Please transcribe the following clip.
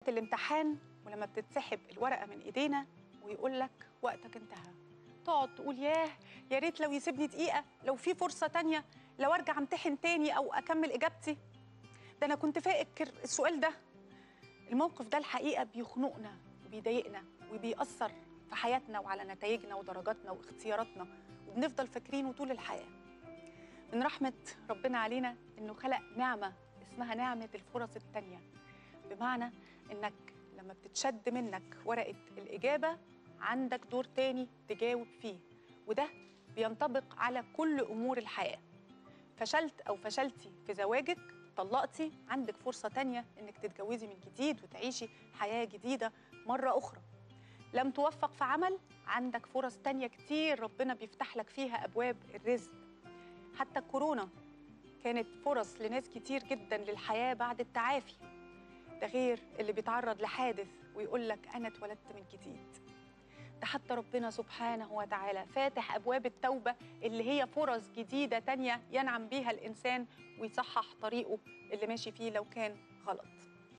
الامتحان ولما بتتسحب الورقه من ايدينا ويقول لك وقتك انتهى تقعد تقول ياه يا ريت لو يسيبني دقيقه لو في فرصه تانية لو ارجع امتحن تاني او اكمل اجابتي ده انا كنت فاكر السؤال ده الموقف ده الحقيقه بيخنقنا وبيضايقنا وبيأثر في حياتنا وعلى نتائجنا ودرجاتنا واختياراتنا وبنفضل فاكرينه طول الحياه من رحمه ربنا علينا انه خلق نعمه اسمها نعمه الفرص التانيه بمعنى انك لما بتتشد منك ورقه الاجابه عندك دور تاني تجاوب فيه وده بينطبق على كل امور الحياه فشلت او فشلتي في زواجك طلقتي عندك فرصه تانية انك تتجوزي من جديد وتعيشي حياه جديده مره اخرى لم توفق في عمل عندك فرص تانية كتير ربنا بيفتح لك فيها ابواب الرزق حتى الكورونا كانت فرص لناس كتير جدا للحياه بعد التعافي ده غير اللي بيتعرض لحادث ويقول لك انا اتولدت من جديد ده حتى ربنا سبحانه وتعالى فاتح ابواب التوبه اللي هي فرص جديده تانية ينعم بيها الانسان ويصحح طريقه اللي ماشي فيه لو كان غلط